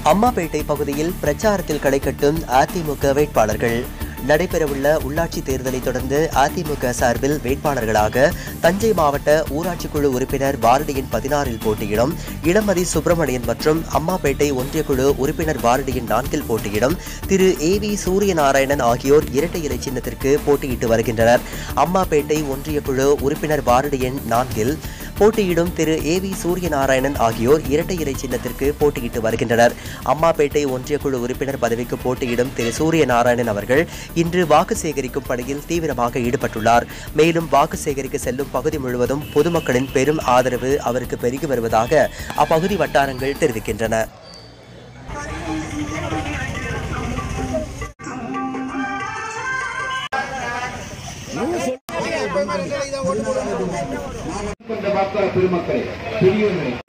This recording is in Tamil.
அம்மாபேட்டை பகுதியில் பிரச்சாரத்தில் களை கட்டும் அதிமுக வேட்பாளர்கள் நடைபெறவுள்ள உள்ளாட்சி தேர்தலை தொடர்ந்து அதிமுக சார்பில் வேட்பாளர்களாக தஞ்சை மாவட்ட ஊராட்சி குழு உறுப்பினர் வாரடியின் பதினாறில் போட்டியிடும் இளமதி சுப்பிரமணியன் மற்றும் அம்மாபேட்டை ஒன்றியக்குழு உறுப்பினர் வாரடியின் நான்கில் போட்டியிடும் திரு ஏ வி சூரியநாராயணன் ஆகியோர் இரட்டை இலை சின்னத்திற்கு போட்டியிட்டு வருகின்றனர் அம்மாபேட்டை ஒன்றியக்குழு உறுப்பினர் வாரடியின் நான்கில் போட்டியிடும் திரு ஏ வி சூரியநாராயணன் ஆகியோர் இரட்டை இலை சின்னத்திற்கு போட்டியிட்டு வருகின்றனர் அம்மாபேட்டை ஒன்றியக்குழு உறுப்பினர் பதவிக்கு போட்டியிடும் திரு சூரியநாராயணன் அவர்கள் இன்று வாக்கு சேகரிக்கும் பணியில் தீவிரமாக ஈடுபட்டுள்ளார் மேலும் வாக்கு சேகரிக்க செல்லும் பகுதி முழுவதும் பொதுமக்களின் பெரும் ஆதரவு அவருக்கு பெருகி வருவதாக அப்பகுதி வட்டாரங்கள் தெரிவிக்கின்றன கொண்ட வாக்காளர் பெருமக்களே பெரியவர்களே